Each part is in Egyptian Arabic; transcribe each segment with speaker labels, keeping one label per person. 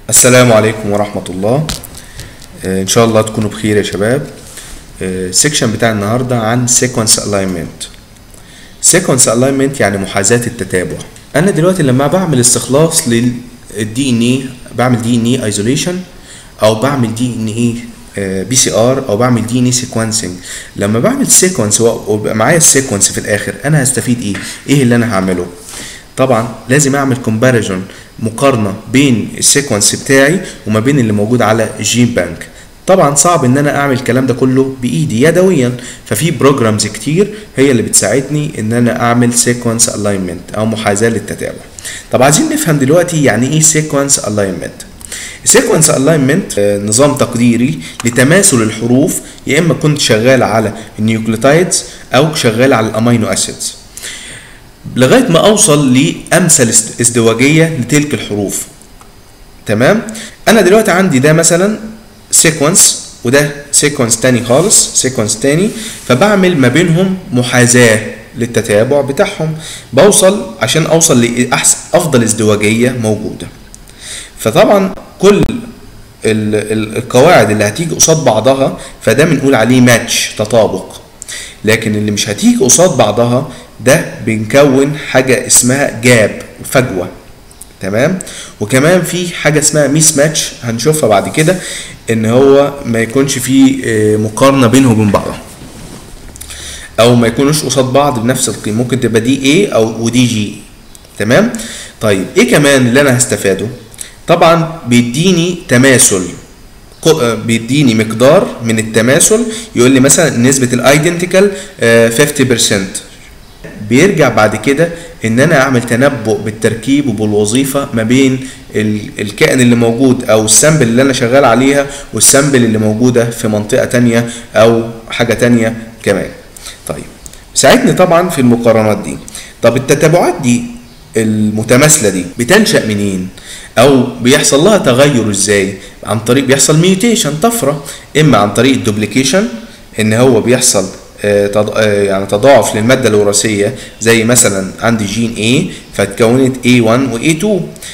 Speaker 1: السلام عليكم ورحمة الله آه، إن شاء الله تكونوا بخير يا شباب آه، السكشن بتاع النهاردة عن sequence alignment sequence alignment يعني محاذاة التتابع أنا دلوقتي لما بعمل استخلاص للدي ان اي بعمل دي ان اي ايزوليشن أو بعمل دي ان اي بي سي ار او بعمل دي ان اي سيكونسنج لما بعمل سيكونس ويبقى معايا السيكونس في الاخر انا هستفيد ايه ايه اللي انا هعمله طبعا لازم اعمل كومباريزون مقارنه بين السيكونس بتاعي وما بين اللي موجود على الجين بانك طبعا صعب ان انا اعمل الكلام ده كله بايدي يدويا ففي بروجرامز كتير هي اللي بتساعدني ان انا اعمل سيكونس الاينمنت او محاذاه للتتابع طب عايزين نفهم دلوقتي يعني ايه سيكونس الاينمنت سيكونس الاينمنت نظام تقديري لتماثل الحروف يا اما كنت شغال على النيوكليوتايدز او شغال على الامينو اسيدز لغايه ما اوصل لامثل ازدواجيه لتلك الحروف تمام انا دلوقتي عندي ده مثلا سيكونس وده سيكونس تاني خالص سيكونس تاني فبعمل ما بينهم محاذاه للتتابع بتاعهم بوصل عشان اوصل لاحسن افضل ازدواجيه موجوده فطبعا كل ال ال القواعد اللي هتيجي قصاد بعضها فده بنقول عليه ماتش تطابق لكن اللي مش هتيجي قصاد بعضها ده بنكون حاجة اسمها جاب فجوة تمام وكمان في حاجة اسمها ميس ماتش هنشوفها بعد كده ان هو ما يكونش في مقارنة بينه وبين بعضها او ما يكونوش قصاد بعض بنفس القيمة ممكن تبقى دي A او ودي جي تمام طيب ايه كمان اللي انا هستفاده طبعا بيديني تماثل بيديني مقدار من التماثل يقول لي مثلا نسبة الايدنتيكال 50% بيرجع بعد كده ان انا اعمل تنبؤ بالتركيب وبالوظيفه ما بين الكائن اللي موجود او السامبل اللي انا شغال عليها والسامبل اللي موجوده في منطقه تانية او حاجه تانية كمان طيب ساعدني طبعا في المقارنات دي طب التتابعات دي المتماثله دي بتنشا منين او بيحصل لها تغير ازاي عن طريق بيحصل ميوتيشن طفره اما عن طريق الدوبليكيشن ان هو بيحصل يعني تضاعف للماده الوراثيه زي مثلا عندي جين A فاتكونت A1 و A2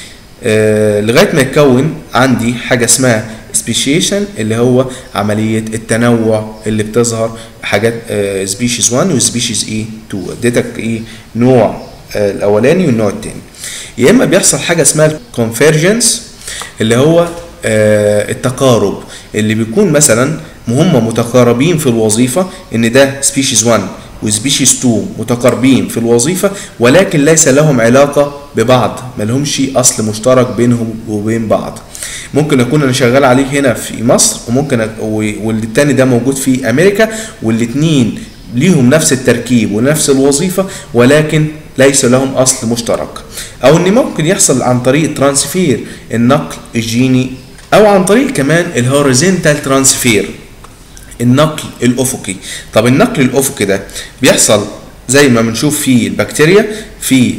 Speaker 1: لغايه ما يتكون عندي حاجه اسمها سبيشيشن اللي هو عمليه التنوع اللي بتظهر حاجات سبيشيز 1 وسبيشيز اي 2 اديتك ايه نوع الاولاني والنوع الثاني يا اما بيحصل حاجه اسمها الكونفرجنس اللي هو التقارب اللي بيكون مثلا هم متقاربين في الوظيفة ان ده سبيشيز 1 وسبيشيز 2 متقاربين في الوظيفة ولكن ليس لهم علاقة ببعض ما لهمش اصل مشترك بينهم وبين بعض ممكن اكون انا شغال عليه هنا في مصر وممكن والتاني ده موجود في امريكا والاتنين ليهم نفس التركيب ونفس الوظيفة ولكن ليس لهم اصل مشترك او ان ممكن يحصل عن طريق ترانسفير النقل الجيني او عن طريق كمان الهوريزونتال ترانسفير النقل الافقي طب النقل الافقي ده بيحصل زي ما بنشوف في البكتيريا في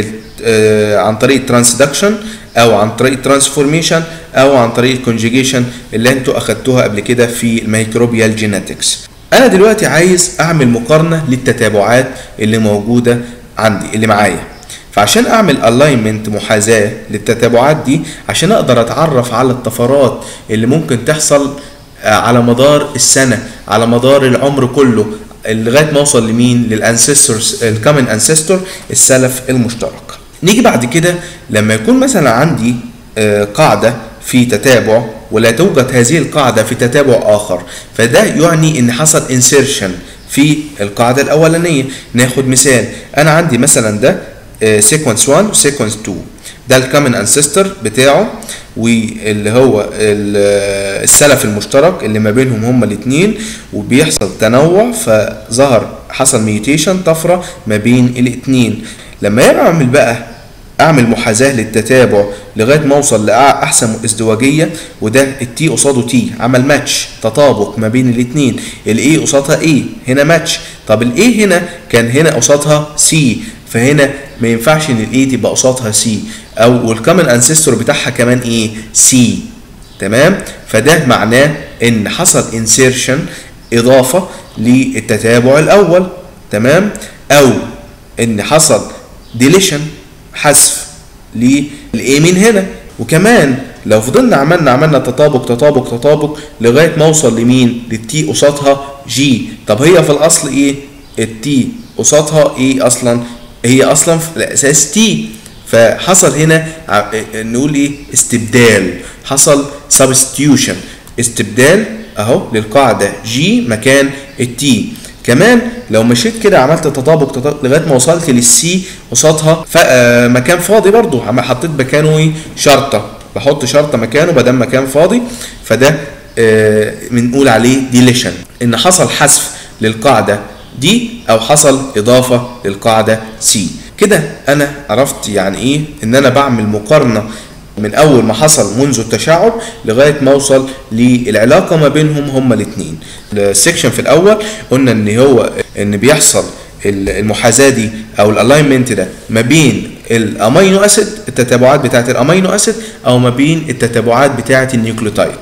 Speaker 1: عن طريق الترانسدكشن او عن طريق الترانسفورميشن او عن طريق الكونجيجيشن اللي انتوا اخدتوها قبل كده في الميكروبيال جينيتكس انا دلوقتي عايز اعمل مقارنه للتتابعات اللي موجوده عندي اللي معايا فعشان اعمل الاينمنت محاذاه للتتابعات دي عشان اقدر اتعرف على الطفرات اللي ممكن تحصل على مدار السنه على مدار العمر كله لغايه ما اوصل لمين للانسيستورز الكومن انسيستور السلف المشترك نيجي بعد كده لما يكون مثلا عندي قاعده في تتابع ولا توجد هذه القاعده في تتابع اخر فده يعني ان حصل انسيرشن في القاعده الاولانيه ناخد مثال انا عندي مثلا ده سيكونس 1 وسيكونس 2 ده الكومن انسيستور بتاعه واللي هو السلف المشترك اللي ما بينهم هما الاثنين وبيحصل تنوع فظهر حصل ميوتيشن طفره ما بين الاثنين لما اعمل بقى اعمل محاذاه للتتابع لغايه ما اوصل لاحسن ازدواجيه وده التي قصاده تي عمل ماتش تطابق ما بين الاثنين الاي قصادها اي هنا ماتش طب الاي هنا كان هنا قصادها سي فهنا ما ينفعش ان الاي تبقى قصادها سي او والكومن انسيستور بتاعها كمان ايه سي تمام فده معناه ان حصل انسيرشن اضافه للتتابع الاول تمام او ان حصل ديليشن حذف للاي من هنا وكمان لو فضلنا عملنا عملنا تطابق تطابق تطابق لغايه ما اوصل لمين للتي قصادها جي طب هي في الاصل ايه التي قصادها ايه اصلا هي اصلا في الاساس تي فحصل هنا ع- نقول ايه استبدال حصل substitution استبدال اهو للقاعده جي مكان التي كمان لو مشيت كده عملت تطابق تطابق لغايه ما وصلت للسي قصادها ف- آه، مكان فاضي برضو عم- حطيت مكانه ايه شرطه بحط شرطه مكانه بدل مكان فاضي فده آه، بنقول عليه ديليشن ان حصل حذف للقاعده دي او حصل اضافه للقاعده سي كده انا عرفت يعني ايه ان انا بعمل مقارنه من اول ما حصل منذ التشعب لغايه ما اوصل للعلاقه ما بينهم هما الاثنين السكشن في الاول قلنا ان هو ان بيحصل المحاذاه دي او الالاينمنت ده ما بين الامينو اسيد التتابعات بتاعه الامينو اسيد او ما بين التتابعات بتاعه النيوكليوتايد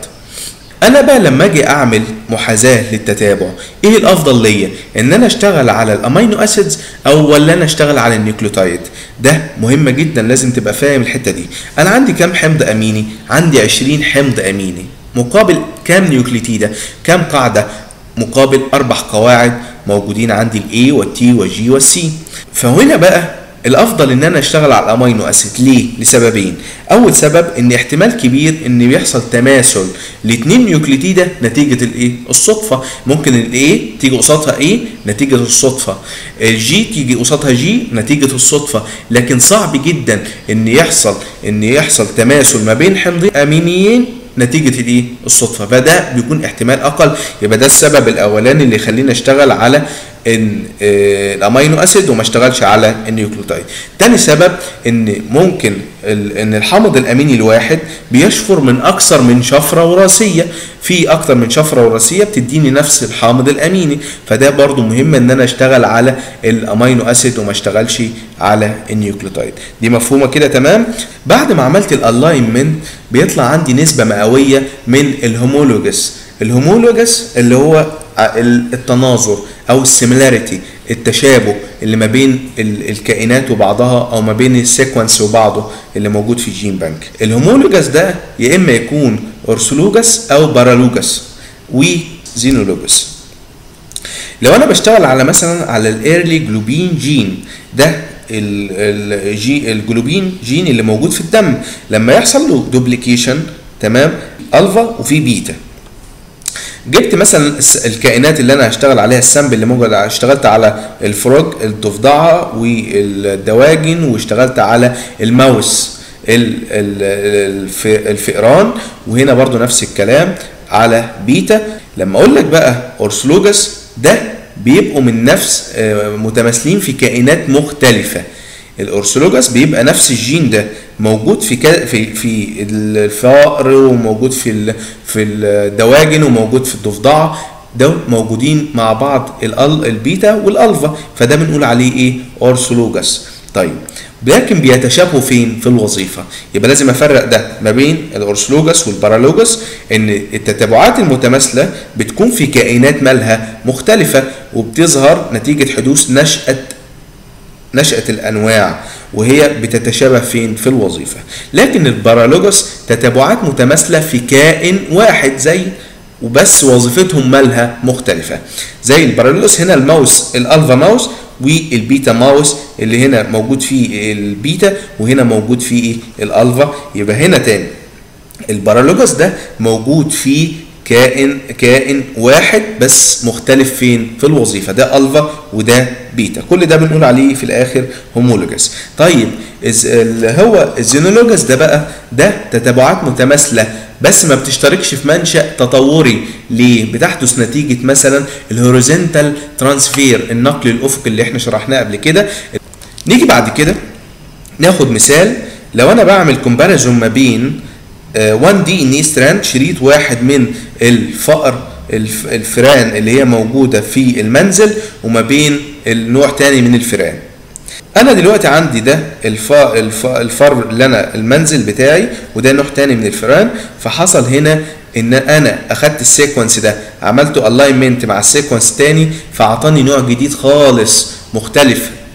Speaker 1: انا بقى لما اجي اعمل محاذاه للتتابع ايه الافضل ليا ان انا اشتغل على الامينو اسيدز او ولا انا اشتغل على النيوكليوتايد ده مهم جدا لازم تبقى فاهم الحته دي انا عندي كام حمض اميني عندي 20 حمض اميني مقابل كام نيوكليتيده كام قاعده مقابل اربع قواعد موجودين عندي الاي والتي والجي والسي فهنا بقى الافضل ان انا اشتغل على الامينو اسيد ليه لسببين اول سبب ان احتمال كبير ان بيحصل تماثل لاثنين نيوكليتيده نتيجه الايه الصدفه ممكن الاي تيجي قصادها ايه نتيجه الصدفه الجي تيجي قصادها جي نتيجه الصدفه لكن صعب جدا ان يحصل ان يحصل تماثل ما بين حمضين امينيين نتيجة الايه؟ الصدفة فده بيكون احتمال اقل يبقى ده السبب الاولاني اللي يخليني اشتغل على ان آه، الامينو اسيد وما اشتغلش على النيوكليوتايد. تاني سبب ان ممكن ال- ان الحامض الاميني الواحد بيشفر من اكثر من شفرة وراثية في اكثر من شفرة وراثية بتديني نفس الحامض الاميني فده برضو مهم ان انا اشتغل على الامينو اسيد وما اشتغلش على النيوكليوتايد. دي مفهومة كده تمام؟ بعد ما عملت الالاينمنت بيطلع عندي نسبة مئوية من الهومولوجس الهومولوجس اللي هو ع- ال- التناظر او السيميلاريتي التشابه اللي ما بين ال- الكائنات وبعضها او ما بين السيكونس وبعضه اللي موجود في الجين بانك الهومولوجس ده يا اما يكون اورثولوجس او بارالوجس وزينولوجس لو انا بشتغل على مثلا على الايرلي جلوبين جين ده ال- الجي الجلوبين جين اللي موجود في الدم لما يحصل له دوبليكيشن تمام الفا وفي بيتا جبت مثلا الس- الكائنات اللي انا هشتغل عليها السامبل اللي موجود اشتغلت على الفروج الضفدعه والدواجن واشتغلت على الماوس ال- ال- الف- الفئران وهنا برضو نفس الكلام على بيتا لما اقول لك بقى اورثولوجس ده بيبقوا من نفس آه، متماثلين في كائنات مختلفه الاورثولوجس بيبقى نفس الجين ده موجود في كا في في الفأر وموجود في ال- في الدواجن وموجود في الضفدعه ده موجودين مع بعض الال البيتا والالفا فده بنقول عليه ايه اورثولوجس طيب لكن بيتشابهوا فين في الوظيفه يبقى لازم افرق ده ما بين الاورثولوجس والبارالوجس ان التتابعات المتماثله بتكون في كائنات مالها مختلفه وبتظهر نتيجه حدوث نشاه نشأة الأنواع وهي بتتشابه فين في الوظيفة لكن البارالوجوس تتابعات متماثلة في كائن واحد زي وبس وظيفتهم مالها مختلفة زي البارالوجوس هنا الماوس الألفا ماوس والبيتا ماوس اللي هنا موجود فيه البيتا وهنا موجود فيه إيه؟ الألفا يبقى هنا تاني البارالوجوس ده موجود فيه كائن كائن واحد بس مختلف فين في الوظيفه ده الفا وده بيتا كل ده بنقول عليه في الاخر هومولوجس طيب إز- اللي هو الزينولوجس ده بقى ده تتابعات متماثله بس ما بتشتركش في منشا تطوري ليه بتحدث نتيجه مثلا الهوريزونتال ترانسفير النقل الافقي اللي احنا شرحناه قبل كده نيجي بعد كده ناخد مثال لو انا بعمل كومباريزون ما بين 1 دي ان اي ستراند شريط واحد من الفأر الف- الفئران اللي هي موجوده في المنزل وما بين النوع تاني من الفئران انا دلوقتي عندي ده الف... الف... الفر اللي انا المنزل بتاعي وده نوع تاني من الفئران فحصل هنا ان انا اخدت السيكونس ده عملته الاينمنت مع السيكونس تاني فاعطاني نوع جديد خالص مختلف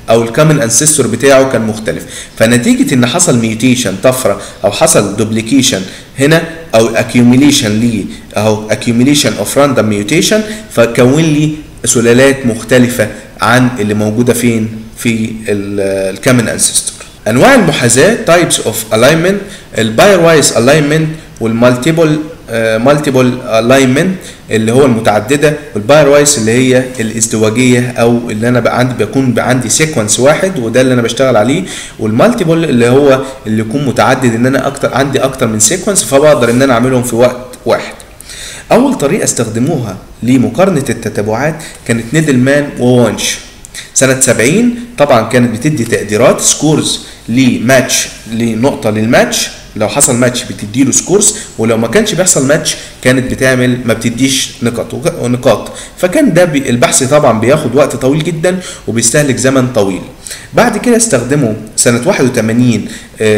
Speaker 1: او الكومن انسيستور بتاعه كان مختلف فنتيجه ان حصل ميوتيشن طفره او حصل دوبليكيشن هنا او اكيوميليشن ليه او اكيوميليشن اوف راندوم ميوتيشن فكون لي سلالات مختلفه عن اللي موجوده فين في الكومن انسيستور انواع المحاذاه تايبس اوف الاينمنت الباير وايز الاينمنت والمالتيبل مالتيبل الاينمنت اللي هو المتعدده والباير وايز اللي هي الازدواجيه او اللي انا بقى عندي بيكون بقى عندي سيكونس واحد وده اللي انا بشتغل عليه والمالتيبل اللي هو اللي يكون متعدد ان انا اكتر عندي اكتر من سيكونس فبقدر ان انا اعملهم في وقت واحد اول طريقه استخدموها لمقارنه التتابعات كانت نيدلمان وونش سنة 70 طبعا كانت بتدي تقديرات سكورز لماتش لنقطة للماتش لو حصل ماتش بتدي له سكورز ولو ما كانش بيحصل ماتش كانت بتعمل ما بتديش نقاط ونقاط فكان ده بي البحث طبعا بياخد وقت طويل جدا وبيستهلك زمن طويل بعد كده استخدموا سنة 81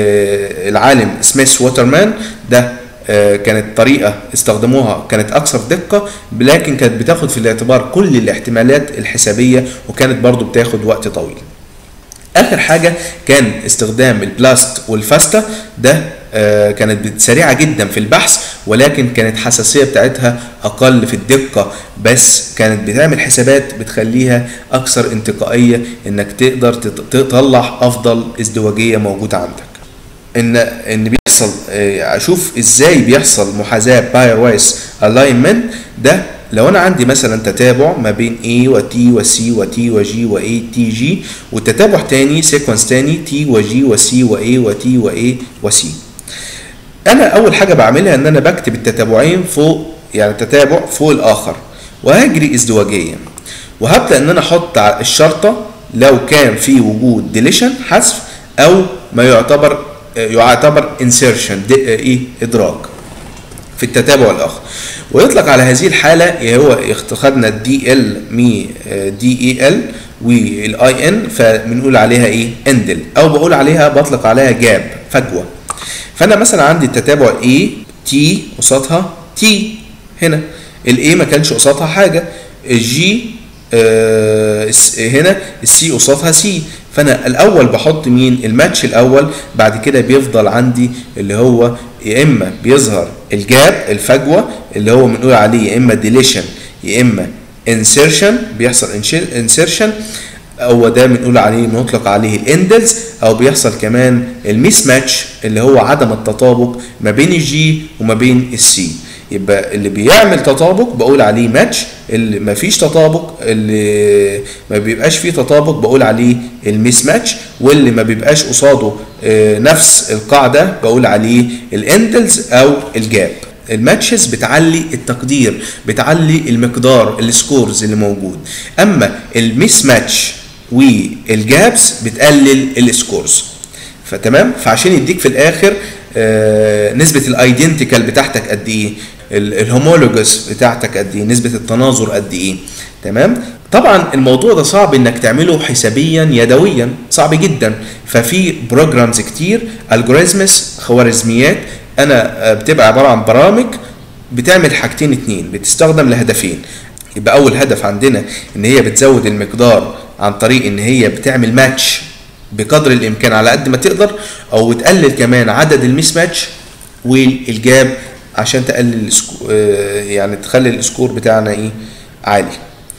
Speaker 1: آه العالم سميث ووترمان ده آه كانت طريقة استخدموها كانت أكثر دقة لكن كانت بتاخد في الاعتبار كل الاحتمالات الحسابية وكانت برضو بتاخد وقت طويل اخر حاجه كان استخدام البلاست والفاستا ده آه كانت سريعه جدا في البحث ولكن كانت حساسيه بتاعتها اقل في الدقه بس كانت بتعمل حسابات بتخليها اكثر انتقائيه انك تقدر تطلع افضل ازدواجيه موجوده عندك ان ان بيحصل آه اشوف ازاي بيحصل محاذاه باير وايز الاينمنت ده لو انا عندي مثلا تتابع ما بين A و T و C و T و G و A T G والتتابع تاني سيكونس تاني T و G و C و A و T و A و C انا اول حاجه بعملها ان انا بكتب التتابعين فوق يعني تتابع فوق الاخر وهجري ازدواجيه وهبدا ان انا احط الشرطه لو كان في وجود ديليشن حذف او ما يعتبر يعتبر انسيرشن ايه ادراج في التتابع الاخر ويطلق على هذه الحالة هو خدنا الدي ال مي دي اي ال والاي ان فبنقول عليها ايه اندل او بقول عليها بطلق عليها جاب فجوة فانا مثلا عندي التتابع اي تي قصادها تي هنا الاي ما كانش قصادها حاجة الجي آه هنا السي قصادها سي فانا الاول بحط مين الماتش الاول بعد كده بيفضل عندي اللي هو يا اما بيظهر الجاب الفجوه اللي هو بنقول عليه يا اما ديليشن يا اما انسيرشن بيحصل انسيرشن هو ده بنقول عليه بنطلق عليه الاندلز او بيحصل كمان الميس ماتش اللي هو عدم التطابق ما بين الجي وما بين السي يبقى اللي بيعمل تطابق بقول عليه ماتش اللي ما فيش تطابق اللي ما بيبقاش فيه تطابق بقول عليه الميس ماتش واللي ما بيبقاش قصاده نفس القاعده بقول عليه الاندلز او الجاب الماتشز بتعلي التقدير بتعلي المقدار السكورز اللي موجود اما الميس ماتش والجابس بتقلل السكورز فتمام فعشان يديك في الاخر آه نسبه الايدنتيكال بتاعتك قد ايه الهومولوجس بتاعتك قد ايه نسبه التناظر قد ايه تمام طبعا الموضوع ده صعب انك تعمله حسابيا يدويا صعب جدا ففي بروجرامز كتير الجوريزمز خوارزميات انا بتبقى عباره عن برامج بتعمل حاجتين اتنين بتستخدم لهدفين يبقى اول هدف عندنا ان هي بتزود المقدار عن طريق ان هي بتعمل ماتش بقدر الامكان على قد ما تقدر او تقلل كمان عدد الميس ماتش والجاب عشان تقلل يعني تخلي السكور بتاعنا ايه عالي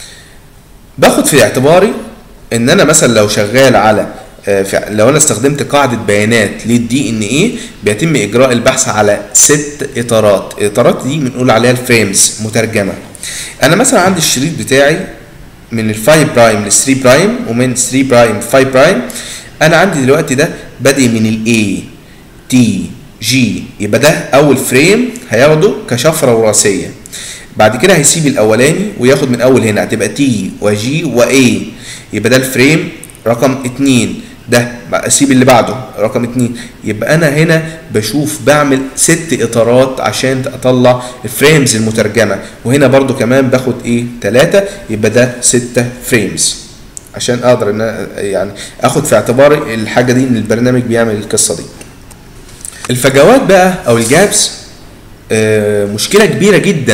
Speaker 1: باخد في اعتباري ان انا مثلا لو شغال على لو انا استخدمت قاعدة بيانات للدي ان ايه بيتم اجراء البحث على ست اطارات الاطارات دي بنقول عليها الفريمز مترجمة انا مثلا عندي الشريط بتاعي من ال 5 برايم لل 3 برايم ومن 3 برايم ل 5 برايم انا عندي دلوقتي ده بادئ من ال A T G يبقى ده اول فريم هياخده كشفرة وراثية بعد كده هيسيب الاولاني وياخد من اول هنا هتبقى تي وجي واي يبقى ده الفريم رقم اتنين ده اسيب اللي بعده رقم اتنين يبقى انا هنا بشوف بعمل ست اطارات عشان اطلع الفريمز المترجمه وهنا برضو كمان باخد ايه تلاتة يبقى ده ستة فريمز عشان اقدر ان يعني اخد في اعتباري الحاجه دي ان البرنامج بيعمل القصه دي الفجوات بقى او الجابس آه مشكله كبيره جدا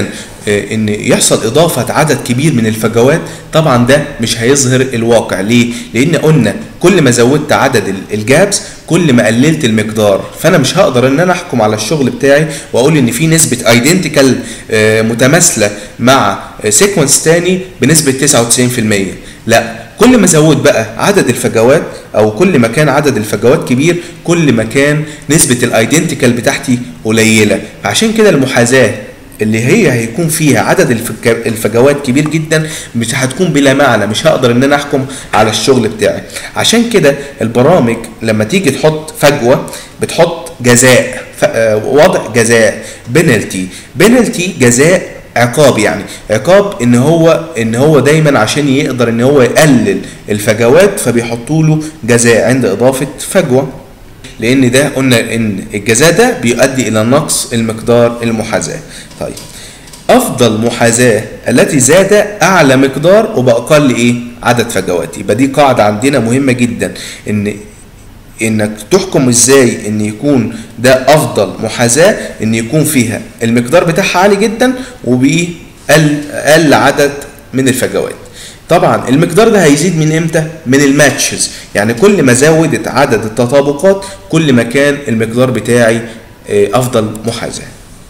Speaker 1: آه، ان يحصل اضافه عدد كبير من الفجوات طبعا ده مش هيظهر الواقع ليه لان قلنا كل ما زودت عدد ال- الجابس كل ما قللت المقدار فانا مش هقدر ان انا احكم على الشغل بتاعي واقول ان في نسبه ايدنتيكال متماثله مع سيكونس تاني بنسبه 99% لا كل ما زود بقى عدد الفجوات او كل ما كان عدد الفجوات كبير كل ما كان نسبه الايدنتيكال بتاعتي قليله عشان كده المحاذاه اللي هي هيكون فيها عدد الفك- الفجوات كبير جدا مش هتكون بلا معنى مش هقدر ان انا احكم على الشغل بتاعي عشان كده البرامج لما تيجي تحط فجوه بتحط جزاء ف- آه، وضع جزاء بنالتي بنالتي جزاء عقاب يعني عقاب ان هو ان هو دايما عشان يقدر ان هو يقلل الفجوات فبيحطوا له جزاء عند اضافه فجوه لان ده قلنا ان الجزاء ده بيؤدي الى نقص المقدار المحاذاه طيب افضل محاذاه التي زاد اعلى مقدار وباقل ايه عدد فجوات يبقى دي قاعده عندنا مهمه جدا ان انك تحكم ازاي ان يكون ده افضل محاذاه ان يكون فيها المقدار بتاعها عالي جدا وباقل اقل عدد من الفجوات طبعا المقدار ده هيزيد من امتى من الماتشز يعني كل ما زودت عدد التطابقات كل ما كان المقدار بتاعي آه، افضل محاذاه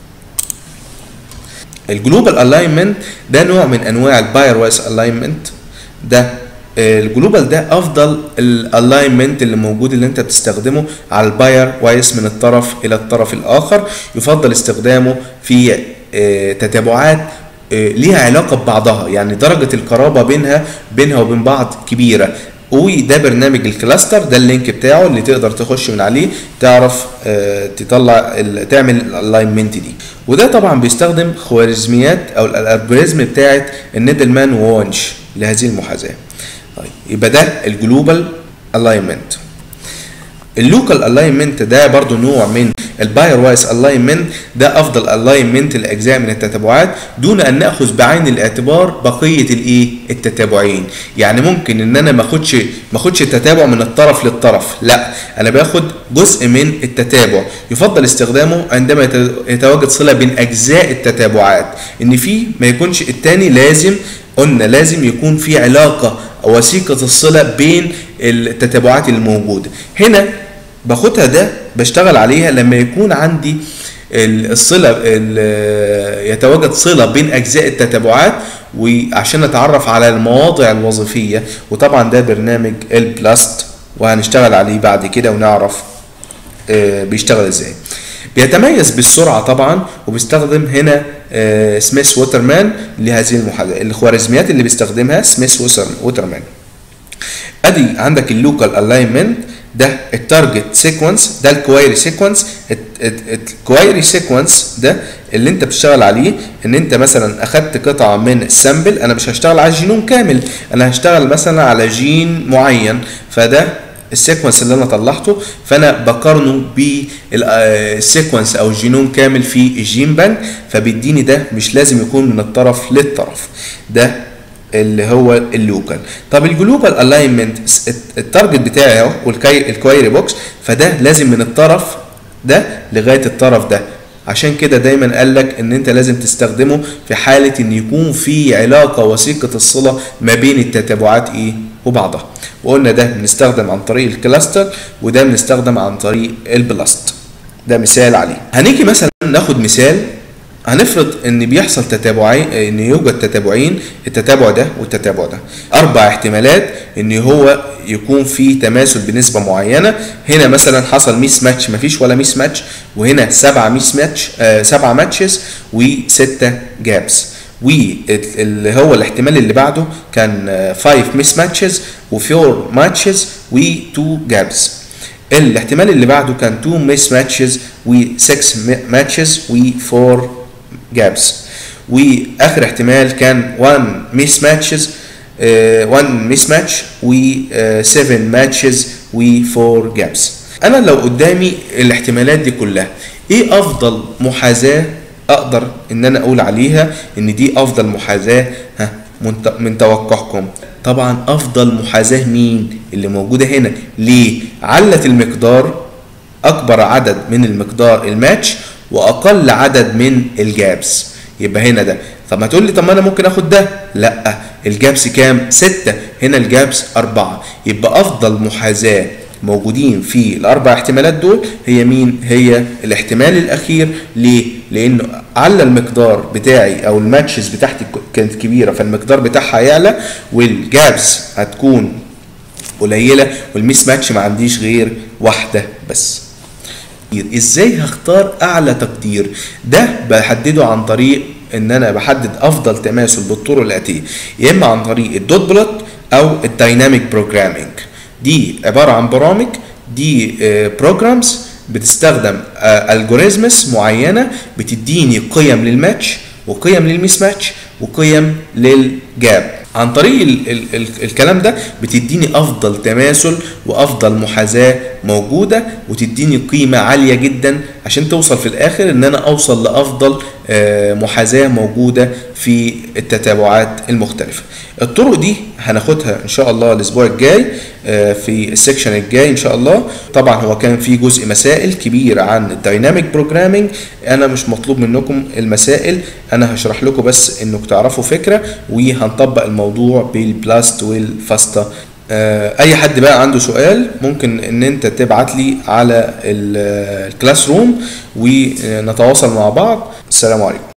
Speaker 1: الجلوبال الاينمنت ده نوع من انواع الباير وايز الاينمنت ده آه، الجلوبال ده افضل الالاينمنت اللي موجود اللي انت بتستخدمه على الباير وايز من الطرف الى الطرف الاخر يفضل استخدامه في آه، تتابعات آه، ليها علاقه ببعضها يعني درجه القرابه بينها بينها وبين بعض كبيره وده برنامج الكلاستر ده اللينك بتاعه اللي تقدر تخش من عليه تعرف آه، تطلع ال- تعمل الالاينمنت دي وده طبعا بيستخدم خوارزميات او الالجوريزم بتاعت النيدلمان وونش لهذه المحاذاه طيب يبقى ده الجلوبال الاينمنت اللوكال الاينمنت ده برضو نوع من الباير وايز الاينمنت ده افضل الاينمنت لاجزاء من التتابعات دون ان ناخذ بعين الاعتبار بقيه الايه التتابعين يعني ممكن ان انا ما اخدش ما اخدش التتابع من الطرف للطرف لا انا باخد جزء من التتابع يفضل استخدامه عندما يت- يتواجد صله بين اجزاء التتابعات ان في ما يكونش التاني لازم قلنا لازم يكون في علاقه وثيقه الصله بين التتابعات الموجوده هنا باخدها ده بشتغل عليها لما يكون عندي ال- الصله ال- يتواجد صله بين اجزاء التتابعات وعشان نتعرف على المواضع الوظيفيه وطبعا ده برنامج البلاست وهنشتغل عليه بعد كده ونعرف آه، بيشتغل ازاي بيتميز بالسرعه طبعا وبيستخدم هنا آه، سميث ووترمان لهذه المحاذاه الخوارزميات اللي بيستخدمها سميث ووتر- ووترمان ادي عندك اللوكال الاينمنت ده التارجت سيكونس ده الكوايري سيكونس الكوايري سيكونس ده اللي انت بتشتغل عليه ان انت مثلا اخدت قطعه من السامبل انا مش هشتغل على الجينوم كامل انا هشتغل مثلا على جين معين فده السيكونس اللي انا طلعته فانا بقارنه بالسيكونس او الجينوم كامل في الجين بانك فبيديني ده مش لازم يكون من الطرف للطرف ده اللي هو اللوكال طب الجلوبال الاينمنت التارجت بتاعي اهو والكوايري بوكس فده لازم من الطرف ده لغايه الطرف ده عشان كده دايما قال لك ان انت لازم تستخدمه في حاله ان يكون في علاقه وثيقه الصله ما بين التتابعات ايه وبعضها وقلنا ده بنستخدم عن طريق الكلاستر وده بنستخدم عن طريق البلاست ده مثال عليه هنيجي مثلا ناخد مثال هنفرض ان بيحصل تتابعين ان يوجد تتابعين التتابع ده والتتابع ده اربع احتمالات ان هو يكون في تماثل بنسبه معينه هنا مثلا حصل ميس ماتش مفيش ولا ميس ماتش وهنا سبعه ميس ماتش آه سبعه ماتشز وسته جابس واللي هو الاحتمال اللي بعده كان 5 ميس ماتشز و4 ماتشز و2 جابس الاحتمال اللي بعده كان 2 ميس ماتشز و6 ماتشز و4 جابس واخر احتمال كان 1 ميس ماتشز 1 ميس ماتش و7 ماتشز و4 جابس انا لو قدامي الاحتمالات دي كلها ايه افضل محاذاه اقدر ان انا اقول عليها ان دي افضل محاذاه ها من ت- من توقعكم طبعا افضل محاذاه مين اللي موجوده هنا ليه علت المقدار اكبر عدد من المقدار الماتش واقل عدد من الجابس يبقى هنا ده طب ما تقول لي طب ما انا ممكن اخد ده لا الجابس كام ستة هنا الجابس أربعة يبقى أفضل محاذاة موجودين في الأربع احتمالات دول هي مين؟ هي الاحتمال الأخير ليه؟ لأنه على المقدار بتاعي أو الماتشز بتاعتي كانت كبيرة فالمقدار بتاعها هيعلى والجابس هتكون قليلة والميس ماتش ما عنديش غير واحدة بس ازاي هختار اعلى تقدير ده بحدده عن طريق ان انا بحدد افضل تماثل بالطرق الاتيه يا اما عن طريق الدوت بلوت او الدايناميك بروجرامينج دي عباره عن برامج دي بروجرامز بتستخدم الجوريزمز معينه بتديني قيم للماتش وقيم للميس ماتش وقيم للجاب عن طريق ال ال ال الكلام ده بتديني افضل تماثل وافضل محاذاه موجوده وتديني قيمه عاليه جدا عشان توصل في الاخر ان انا اوصل لافضل محاذاه موجوده في التتابعات المختلفه الطرق دي هناخدها ان شاء الله الاسبوع الجاي في السكشن الجاي ان شاء الله طبعا هو كان في جزء مسائل كبير عن الدايناميك بروجرامينج انا مش مطلوب منكم المسائل انا هشرح لكم بس انكم تعرفوا فكره وهنطبق الموضوع بالبلاست والفاستا اي حد بقى عنده سؤال ممكن ان انت تبعت لي على الكلاس روم ونتواصل مع بعض السلام عليكم